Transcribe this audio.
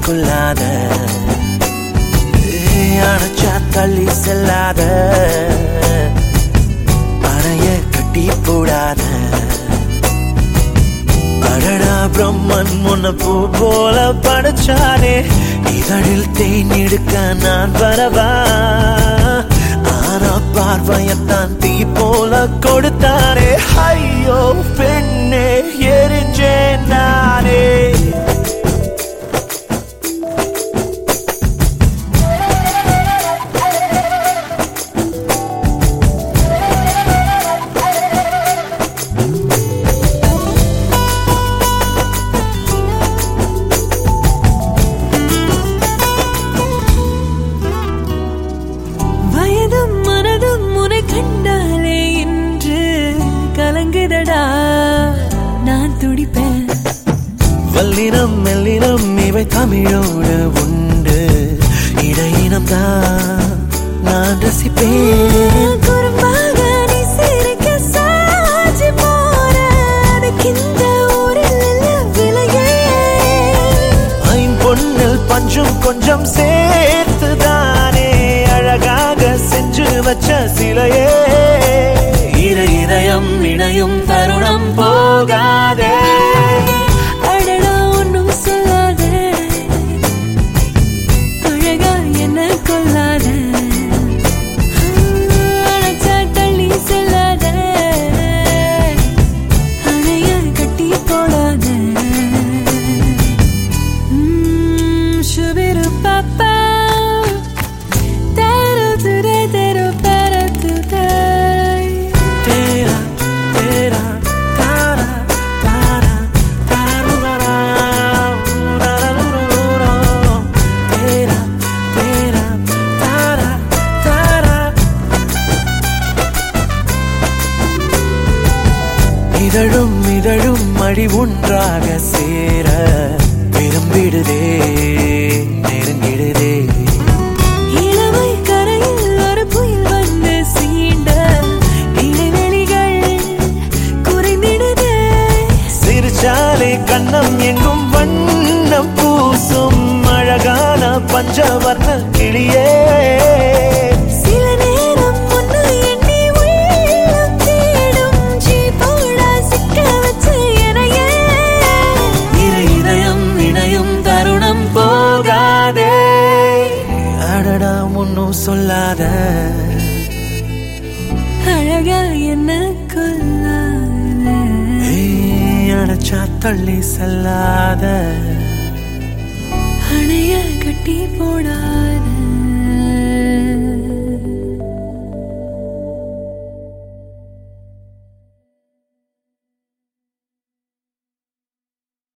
கொள்ளாத ஏய், அணைச்சா தள்ளி செல்லாத அறைய கட்டி போடாத அடடா பிரம்மன் முன்ன பூ போல படைச்சானே இதழில் தேன் எடுக்க நான் வரவா ஆனா பார்வையத்தான் தீ போல கொடுத்தானே ஐயோ பெண்ணே எரிஞ்சேன் நானே வயதும் மனதும் உன்னை கண்டாலே இன்று கலங்குதடா நான் துடிப்பேன் வல்லினம் மெல்லினம் இவை தமிழோடு உண்டு இடையினம் தான் நான் ரசிப்பேன் குறும்பாக நீ சிரிக்க சாட்சி போற அதுக்கு இந்த ஊரில் இல்ல விலையே ஐம்பொன்னில் பஞ்சும் கொஞ்சம் சேர்த்துதானே அழகாக செஞ்சு வச்ச சிலையே இரு இதயம் இணையும் தருணம் போகாதே அடடா ஒன்றும் சொல்லாத அழகா என்ன கொல்லாத அணைச்சா தள்ளி செல்லாத அணைய கட்டி போடாத ம், சுபிரு பாப்பா தரு துரே தரு பர துரை Tera, tera, tara, tara, tararurara, tararururu. Tera, tera, tara, tara. இதழும் இதழும் மடி ஒன்றாக சேர விரும்பிடுதே நெருங்கிடுதே இளமை கரையில் ஒரு புயல் வந்து சீண்ட இடைவெளிகள் குறைந்திடுதே சிறுச்சாலை கண்ணம் எங்கும் வண்ணம் பூசும் அழகான பஞ்சவர்ண கிளியே சில நேரம் முன்னு எண்ணி உள்ளம் தேடும் ஜீவோடா சிக்க வச்சு எனையே இரு இதயம் இணையும் தருணம் போகாதே அடடா முன்னும் சொல்லாத அழகா என்ன கொல்லாத ஏய், அடைச்சா தள்ளி செல்லாத அணைய கட்டி போடா